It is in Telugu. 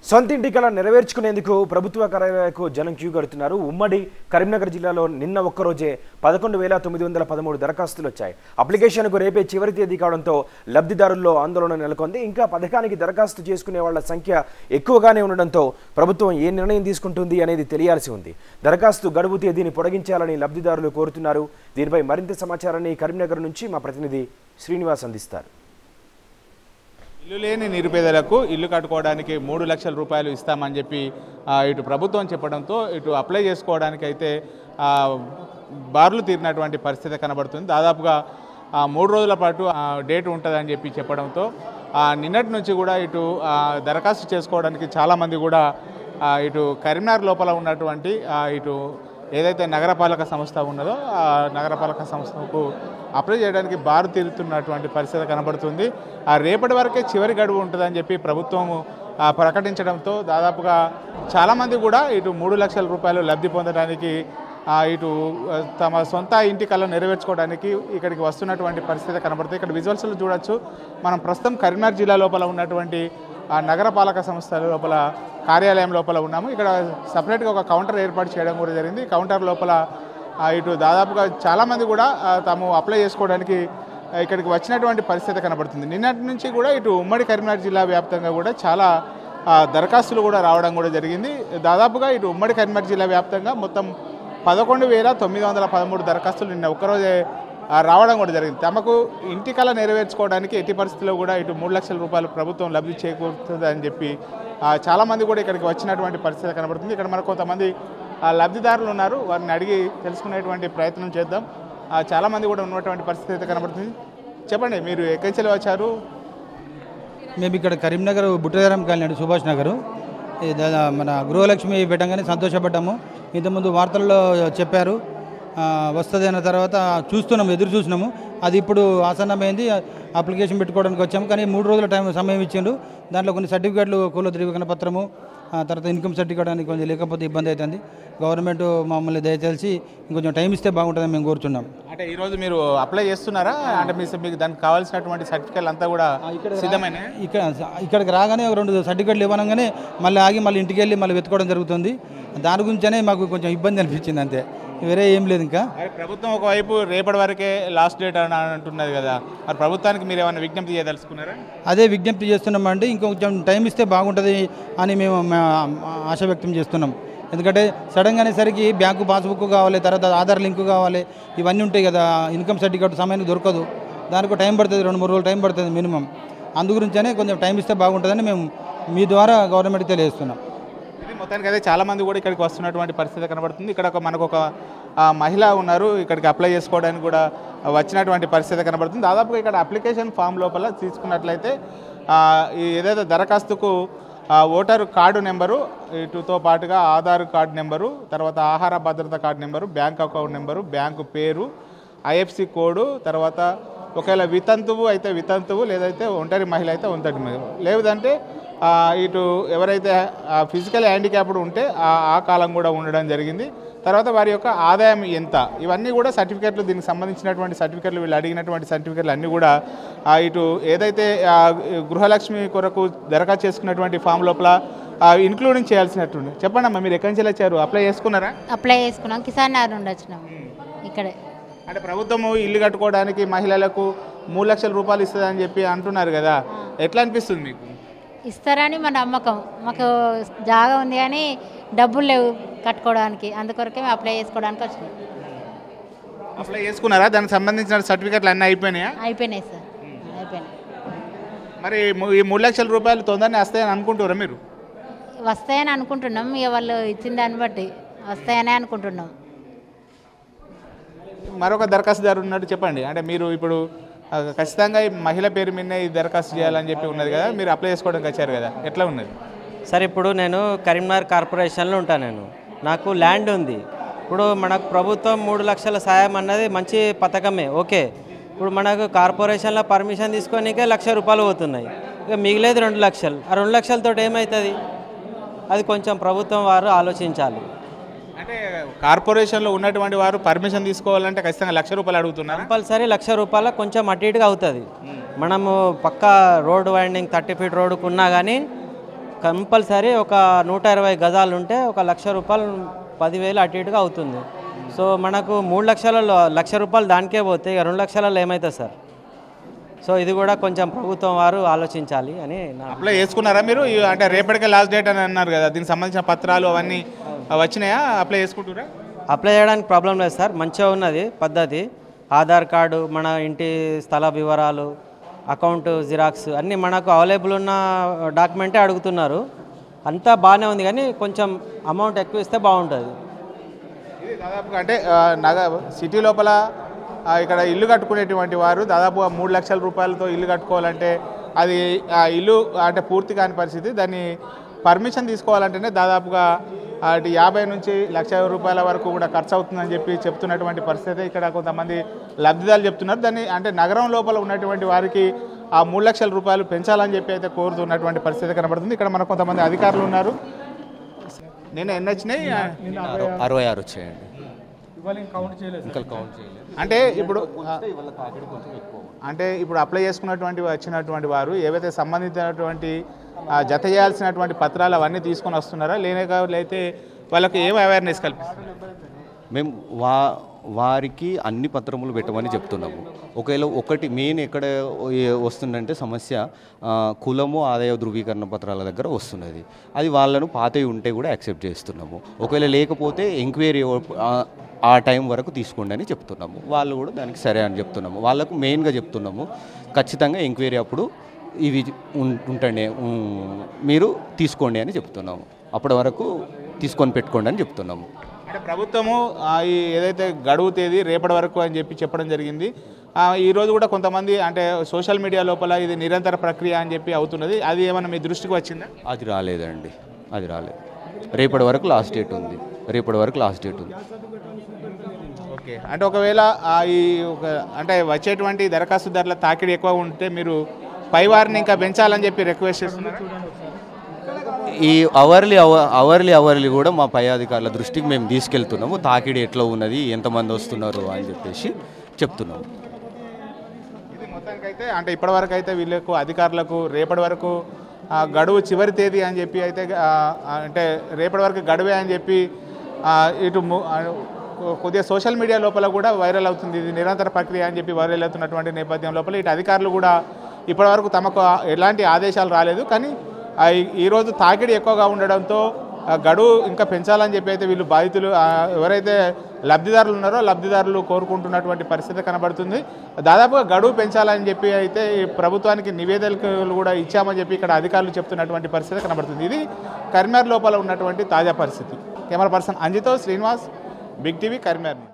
సొంత ఇంటి కళ నెరవేర్చుకునేందుకు ప్రభుత్వ కార్యాలయాలకు జనం క్యూ కడుతున్నారు ఉమ్మడి కరీంనగర్ జిల్లాలో నిన్న ఒక్కరోజే పదకొండు వేల తొమ్మిది వందల పదమూడు దరఖాస్తులు వచ్చాయి అప్లికేషన్కు రేపే చివరి తేదీ కావడంతో లబ్ధిదారుల్లో ఆందోళన నెలకొంది ఇంకా పథకానికి దరఖాస్తు చేసుకునే వాళ్ళ సంఖ్య ఎక్కువగానే ఉండడంతో ప్రభుత్వం ఏ నిర్ణయం తీసుకుంటుంది అనేది తెలియాల్సి ఉంది దరఖాస్తు గడువు తేదీని పొడిగించాలని లబ్ధిదారులు కోరుతున్నారు దీనిపై మరింత సమాచారాన్ని కరీంనగర్ నుంచి మా ప్రతినిధి శ్రీనివాస్ అందిస్తారు ఇల్లు లేని నిరుపేదలకు ఇల్లు కట్టుకోవడానికి మూడు లక్షల రూపాయలు ఇస్తామని చెప్పి ఆ, ఇటు ప్రభుత్వం చెప్పడంతో ఇటు అప్లై చేసుకోవడానికి అయితే ఆ, బార్లు తీరినటువంటి పరిస్థితి కనబడుతుంది దాదాపుగా ఆ, మూడు రోజుల పాటు ఆ, డేట్ ఉంటుందని చెప్పి చెప్పడంతో ఆ, నిన్నటి నుంచి కూడా ఇటు ఆ, దరఖాస్తు చేసుకోవడానికి చాలామంది కూడా ఆ, ఇటు కరీంనగర్ లోపల ఉన్నటువంటి ఆ, ఇటు ఏదైతే నగరపాలక సంస్థ ఉన్నదో ఆ నగరపాలక సంస్థకు అప్లై చేయడానికి బారు తీరుతున్నటువంటి పరిస్థితి కనబడుతుంది ఆ రేపటి వరకే చివరి గడువు ఉంటుందని చెప్పి ప్రభుత్వం ఆ, ప్రకటించడంతో దాదాపుగా చాలామంది కూడా ఇటు మూడు లక్షల రూపాయలు లబ్ధి పొందడానికి ఆ, ఇటు ఆ, తమ సొంత ఇంటి కళ నెరవేర్చుకోవడానికి ఇక్కడికి వస్తున్నటువంటి పరిస్థితి కనబడుతుంది ఇక్కడ విజువల్స్లో చూడొచ్చు మనం ప్రస్తుతం కరీంనగర్ జిల్లా లోపల ఉన్నటువంటి ఆ నగరపాలక సంస్థ లోపల కార్యాలయం లోపల ఉన్నాము ఇక్కడ సపరేట్గా ఒక కౌంటర్ ఏర్పాటు చేయడం కూడా జరిగింది కౌంటర్ లోపల ఆ, ఇటు దాదాపుగా చాలామంది కూడా ఆ, తాము అప్లై చేసుకోవడానికి ఆ, ఇక్కడికి వచ్చినటువంటి పరిస్థితి కనబడుతుంది నిన్నటి నుంచి కూడా ఇటు ఉమ్మడి కరీంనగర్ జిల్లా వ్యాప్తంగా కూడా చాలా ఆ, దరఖాస్తులు కూడా రావడం కూడా జరిగింది దాదాపుగా ఇటు ఉమ్మడి కరీంనగర్ జిల్లా వ్యాప్తంగా మొత్తం పదకొండు వేల తొమ్మిది వందల పదమూడు దరఖాస్తులు నిన్న ఒక్కరోజే ఆ, రావడం కూడా జరిగింది తమకు ఇంటి కళ నెరవేర్చుకోవడానికి ఎట్టి పరిస్థితుల్లో కూడా ఇటు మూడు లక్షల రూపాయలు ప్రభుత్వం లబ్ధి చేకూరుతుంది అని చెప్పి ఆ, చాలామంది కూడా ఇక్కడికి వచ్చినటువంటి పరిస్థితి కనబడుతుంది ఇక్కడ మనకు కొంతమంది ఆ, లబ్ధిదారులు ఉన్నారు వారిని అడిగి తెలుసుకునేటువంటి ప్రయత్నం చేద్దాం ఆ, చాలామంది కూడా ఉన్నటువంటి పరిస్థితి అయితే కనబడుతుంది చెప్పండి మీరు ఎక్కడి నుంచి వచ్చారు మేము ఇక్కడ కరీంనగర్ బుట్టగారం కాలనీ సుభాష్ నగర్ ఈ దా- మన గృహలక్ష్మి పెట్టంగానే సంతోషపడ్డాము ఇంతకుముందు వార్తల్లో చెప్పారు ఆ, వస్తుంది అన్న తర్వాత చూస్తున్నాము ఎదురు చూసినాము అది ఇప్పుడు ఆసన్నమైంది అప్లికేషన్ పెట్టుకోవడానికి వచ్చాము కానీ మూడు రోజుల టైం సమయం ఇచ్చిండు దాంట్లో కొన్ని సర్టిఫికేట్లు కుల ధృవీకరణ పత్రము ఆ తర్వాత ఇన్కమ్ సర్టిఫికేట్ అని కొంచెం లేకపోతే ఇబ్బంది అవుతుంది గవర్నమెంట్ మమ్మల్ని దయచేసి ఇంకొంచెం టైం ఇస్తే బాగుంటుందని మేము కోరుతున్నాం అంటే ఈరోజు మీరు అప్లై చేస్తున్నారా అంటే మీ మీకు దానికి కావాల్సినటువంటి సర్టిఫికేట్లు అంతా కూడా సిద్ధమైన ఇక్కడ ఇక్కడికి రాగానే ఒక రెండు సర్టిఫికెట్లు ఇవ్వనంగానే మళ్ళీ ఆగి మళ్ళీ ఇంటికి వెళ్ళి మళ్ళీ వెతుకోవడం జరుగుతుంది దాని గురించనే మాకు కొంచెం ఇబ్బంది అనిపించింది అంతే వేరే ఏం లేదు ఇంకా మరి ప్రభుత్వం ఒకవైపు రేపటి వరకే లాస్ట్ డేట్ అని అంటున్నది కదా మరి ప్రభుత్వానికి మీరు ఏమైనా విజ్ఞప్తి చేయదలుచుకున్నారా అదే విజ్ఞప్తి చేస్తున్నామండి ఇంకొంచెం టైం ఇస్తే బాగుంటుంది అని మేము మా- ఆశ వ్యక్తం చేస్తున్నాం ఎందుకంటే సడన్గా అనేసరికి బ్యాంకు పాస్బుక్ కావాలి తర్వాత ఆధార్ లింక్ కావాలి ఇవన్నీ ఉంటాయి కదా ఇన్కమ్ సర్టిఫికేట్ సమయానికి దొరకదు దానికి టైం పడుతుంది రెండు మూడు రోజులు టైం పడుతుంది మినిమం అందు గురించనే కొంచెం టైం ఇస్తే బాగుంటుందని మేము మీ ద్వారా గవర్నమెంట్కి తెలియజేస్తున్నాం ఇది మొత్తానికి అయితే చాలా మంది కూడా ఇక్కడికి వస్తున్నటువంటి పరిస్థితి కనబడుతుంది ఇక్కడ ఒక మనకు ఒక ఆ, మహిళ ఉన్నారు ఇక్కడికి అప్లై చేసుకోవడానికి కూడా వచ్చినటువంటి పరిస్థితి కనబడుతుంది దాదాపుగా ఇక్కడ అప్లికేషన్ ఫామ్ లోపల తీసుకున్నట్లయితే ఆ, ఈ ఏదైతే దరఖాస్తుకు ఆ, ఓటరు కార్డు నెంబరు ఇటుతో పాటుగా ఆధార్ కార్డు నెంబరు తర్వాత ఆహార భద్రత card number bank account number bank పేరు ఐఎఫ్సి కోడు తర్వాత ఒకవేళ వితంతువు అయితే వితంతువు లేదైతే ఒంటరి మహిళ అయితే ఒంటరి మహిళ లేదంటే ఆ, ఇటు ఎవరైతే ఫిజికల్ హ్యాండిక్యాప్డ్ ఉంటే ఆ ఆ కాలం కూడా ఉండడం జరిగింది తర్వాత వారి యొక్క ఆదాయం ఎంత ఇవన్నీ కూడా సర్టిఫికెట్లు దీనికి సంబంధించినటువంటి సర్టిఫికెట్లు వీళ్ళు అడిగినటువంటి సర్టిఫికెట్లు అన్నీ కూడా ఆ, ఇటు ఏదైతే ఆ, గృహలక్ష్మి కొరకు దరఖాస్తు చేసుకున్నటువంటి ఫామ్ లోపల ఇన్క్లూడింగ్ చేయాల్సినట్టుంది చెప్పండి అమ్మా మీరు ఎక్కడి నుంచి వచ్చారు అప్లై చేసుకున్నారా అప్లై చేసుకున్నాం కిసాన్ నగర్ నుండి వచ్చినాం ఇక్కడే అంటే ప్రభుత్వము ఇల్లు కట్టుకోవడానికి మహిళలకు మూడు లక్షల రూపాయలు ఇస్తుందని చెప్పి అంటున్నారు కదా ఎట్లా అనిపిస్తుంది మీకు ఇస్తారని మా నమ్మకం మాకు జాగా ఉంది కానీ డబ్బులు లేవు కట్టుకోవడానికి అందుకొరకే మేము అప్లై చేసుకోవడానికి వచ్చినాం అప్లై చేసుకున్నారా దానికి సంబంధించిన సర్టిఫికెట్లు అన్నీ అయిపోయినాయా అయిపోయినాయి సార్ అయిపోయినాయి మరి ము- ఈ మూడు లక్షల రూపాయలు తొందరనే వస్తాయని అనుకుంటారా మీరు వస్తాయని అనుకుంటున్నాం ఇక వాళ్ళు ఇచ్చిన దాన్ని బట్టి వస్తాయని అనుకుంటున్నాం మరొక దరఖాస్తుదారు ఉన్నట్టు చెప్పండి అంటే మీరు ఇప్పుడు ఆ, ఖచ్చితంగా ఈ మహిళ పేరు మీద ఈ దరఖాస్తు చేయాలని చెప్పి ఉన్నది కదా మీరు అప్లై చేసుకోవడానికి వచ్చారు కదా ఎట్లా ఉన్నది సార్ ఇప్పుడు నేను కరీంనగర్ కార్పొరేషన్లో ఉంటాను నేను నాకు ల్యాండ్ ఉంది ఇప్పుడు మనకు ప్రభుత్వం మూడు లక్షల సాయం అన్నది మంచి పథకమే ఓకే ఇప్పుడు మనకు కార్పొరేషన్లో పర్మిషన్ తీసుకొనికే లక్ష రూపాయలు పోతున్నాయి ఇక మిగిలేదు రెండు లక్షలు ఆ రెండు లక్షలతో ఏమవుతుంది అది కొంచెం ప్రభుత్వం వారు ఆలోచించాలి అంటే కార్పొరేషన్లో ఉన్నటువంటి వారు పర్మిషన్ తీసుకోవాలంటే ఖచ్చితంగా లక్ష రూపాయలు అడుగుతున్నారు కంపల్సరీ లక్ష రూపాయల కొంచెం అటు ఇటుగా అవుతుంది మనము పక్క రోడ్ వైండింగ్ థర్టీ ఫీట్ రోడ్డుకు ఉన్నా కానీ కంపల్సరీ ఒక నూట ఇరవై గజాలు ఉంటే ఒక లక్ష రూపాయలు పదివేలు అటు ఇటుగా అవుతుంది సో మనకు మూడు లక్షలలో లక్ష రూపాయలు దానికే పోతే ఇక రెండు లక్షలలో ఏమవుతుంది సార్ సో ఇది కూడా కొంచెం ప్రభుత్వం వారు ఆలోచించాలి అని నా అప్లై చేసుకున్నారా మీరు ఈ- అంటే రేపటికే లాస్ట్ డేట్ అని అన్నారు కదా దీనికి సంబంధించిన పత్రాలు అవన్నీ వచ్చినాయా అప్లై చేసుకుంటారా అప్లై చేయడానికి ప్రాబ్లం లేదు సార్ మంచిగా ఉన్నది పద్ధతి ఆధార్ కార్డు మన ఇంటి స్థల వివరాలు అకౌంట్ జిరాక్స్ అన్నీ మనకు అవైలబుల్ ఉన్న డాక్యుమెంటే అడుగుతున్నారు అంతా బాగానే ఉంది కానీ కొంచెం అమౌంట్ ఎక్కువ ఇస్తే బాగుంటుంది ఇది దాదాపుగా అంటే ఆ, నగ సిటీ లోపల ఆ, ఇక్కడ ఇల్లు కట్టుకునేటువంటి వారు దాదాపుగా మూడు లక్షల రూపాయలతో ఇల్లు కట్టుకోవాలంటే అది ఆ ఇల్లు అంటే పూర్తి కాని పరిస్థితి దాన్ని పర్మిషన్ తీసుకోవాలంటేనే దాదాపుగా ఆ, ఇటు యాభై నుంచి లక్ష రూపాయల వరకు కూడా ఖర్చు అవుతుందని చెప్పి చెప్తున్నటువంటి పరిస్థితి ఇక్కడ కొంతమంది లబ్ధిదారులు చెప్తున్నారు దాన్ని అంటే నగరం లోపల ఉన్నటువంటి వారికి ఆ మూడు లక్షల రూపాయలు పెంచాలని చెప్పి అయితే కోరుతున్నటువంటి పరిస్థితి కనబడుతుంది ఇక్కడ మనకు కొంతమంది అధికారులు ఉన్నారు నేను ఎన్ని వచ్చినాయి అరవై- అరవై ఆరు వచ్చాయండి ఇంకా కౌంట్ చేయలేదు అంటే ఇప్పుడు అంటే ఇప్పుడు అప్లై చేసుకున్నటువంటి వచ్చినటువంటి వారు ఏవైతే సంబంధించినటువంటి ఆ, జత చేయాల్సినటువంటి పత్రాలు అవన్నీ తీసుకొని వస్తున్నారా లేనైతే వాళ్ళకి ఏం అవేర్నెస్ కల్పిస్తున్నారు మేము వా వారికి అన్ని పత్రములు పెట్టమని చెప్తున్నాము ఒకవేళ ఒకటి మెయిన్ ఎక్కడ ఏ- వస్తుందంటే సమస్య ఆ, కులము ఆదాయ ధృవీకరణ పత్రాల దగ్గర వస్తున్నది అది వాళ్ళను పాతవి ఉంటే కూడా యాక్సెప్ట్ చేస్తున్నాము ఒకవేళ లేకపోతే ఎంక్వైరీ ఆ టైం వరకు తీసుకోండి అని చెప్తున్నాము వాళ్ళు కూడా దానికి సరే అని చెప్తున్నాము వాళ్ళకు మెయిన్గా చెప్తున్నాము ఖచ్చితంగా ఎంక్వైరీ అప్పుడు ఇవి ఉం- ఉంటండి ఉం, మీరు తీసుకోండి అని చెప్తున్నాము అప్పటి వరకు తీసుకొని పెట్టుకోండి అని చెప్తున్నాము అంటే ప్రభుత్వము ఆ, ఈ ఏదైతే గడువు తేదీ రేపటి వరకు అని చెప్పి చెప్పడం జరిగింది ఆ, ఈ రోజు కూడా కొంతమంది అంటే సోషల్ మీడియా లోపల ఇది నిరంతర ప్రక్రియ అని చెప్పి అవుతున్నది అది ఏమైనా మీ దృష్టికి వచ్చిందా అది రాలేదండి అది రాలేదు రేపటి వరకు లాస్ట్ డేట్ ఉంది రేపటి వరకు లాస్ట్ డేట్ ఉంది ఓకే అంటే ఒకవేళ ఆ ఈ ఒక అంటే వచ్చేటువంటి దరఖాస్తుదారుల తాకిడి ఎక్కువ ఉంటే మీరు పై వారిని ఇంకా పెంచాలని చెప్పి రిక్వెస్ట్ చేస్తున్నారు ఈ అవర్లీ అవ- అవర్లీ అవర్లీ కూడా మా పై అధికారుల దృష్టికి మేము తీసుకెళ్తున్నాము తాకిడి ఎట్లా ఉన్నది ఎంతమంది వస్తున్నారు అని చెప్పేసి చెప్తున్నాము ఇది మొత్తానికైతే అంటే ఇప్పటివరకు అయితే వీళ్ళకు అధికారులకు రేపటి వరకు ఆ, గడువు చివరి తేదీ అని చెప్పి అయితే ఆ, అంటే రేపటి వరకు గడువే అని చెప్పి ఆ, ఇటు ము- ఆ, కొ- కొద్దిగా సోషల్ మీడియా లోపల కూడా వైరల్ అవుతుంది ఇది నిరంతర ప్రక్రియ అని చెప్పి వైరల్ అవుతున్నటువంటి నేపథ్యం లోపల ఇటు అధికారులు కూడా ఇప్పటివరకు తమకు ఆ- ఎలాంటి ఆదేశాలు రాలేదు కానీ ఆ, ఈ- ఈరోజు తాకిడి ఎక్కువగా ఉండడంతో ఆ, గడువు ఇంకా పెంచాలని చెప్పి అయితే వీళ్ళు బాధితులు ఆ, ఎవరైతే లబ్ధిదారులు ఉన్నారో లబ్ధిదారులు కోరుకుంటున్నటువంటి పరిస్థితి కనబడుతుంది దాదాపుగా గడువు పెంచాలని చెప్పి అయితే ఈ ప్రభుత్వానికి నివేదికలు కూడా ఇచ్చామని చెప్పి ఇక్కడ అధికారులు చెప్తున్నటువంటి పరిస్థితి కనబడుతుంది ఇది కరీంనగర్ లోపల ఉన్నటువంటి తాజా పరిస్థితి కెమెరా పర్సన్ అంజితో శ్రీనివాస్ బిగ్ టీవీ కరీంనగర్